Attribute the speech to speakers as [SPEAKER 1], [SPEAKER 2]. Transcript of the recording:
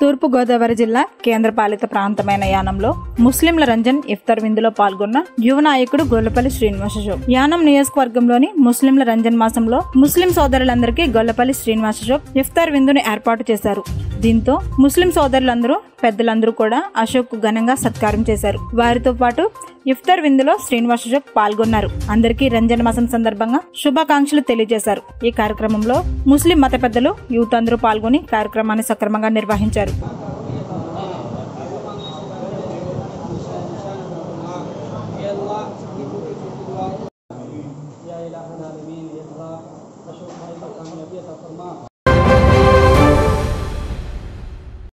[SPEAKER 1] తూర్పు గోదావరి జిల్లా కేంద్రపాలిత ప్రాంతమైన యానంలో ముస్లింల రంజన్ ఇఫ్తార్ విందులో పాల్గొన్న యువ నాయకుడు గొల్లపల్లి శ్రీనివాసరావు యానం నియోజకవర్గంలోని ముస్లింల రంజన్ మాసంలో ముస్లిం సోదరులందరికీ గొల్లపల్లి శ్రీనివాసరావు ఇఫ్తార్ విందును ఏర్పాటు చేశారు దీంతో ముస్లిం సోదరులందరూ పెద్దలందరూ కూడా అశోక్ ఘనంగా సత్కారం చేశారు వారితో పాటు ఇఫ్తార్ విందులో శ్రీనివాస్ అశోక్ పాల్గొన్నారు అందరికీ రంజన్ మాసం సందర్భంగా శుభాకాంక్షలు తెలియజేశారు ఈ కార్యక్రమంలో ముస్లిం మత పెద్దలు యూత్ అందరూ పాల్గొని కార్యక్రమాన్ని సక్రమంగా నిర్వహించారు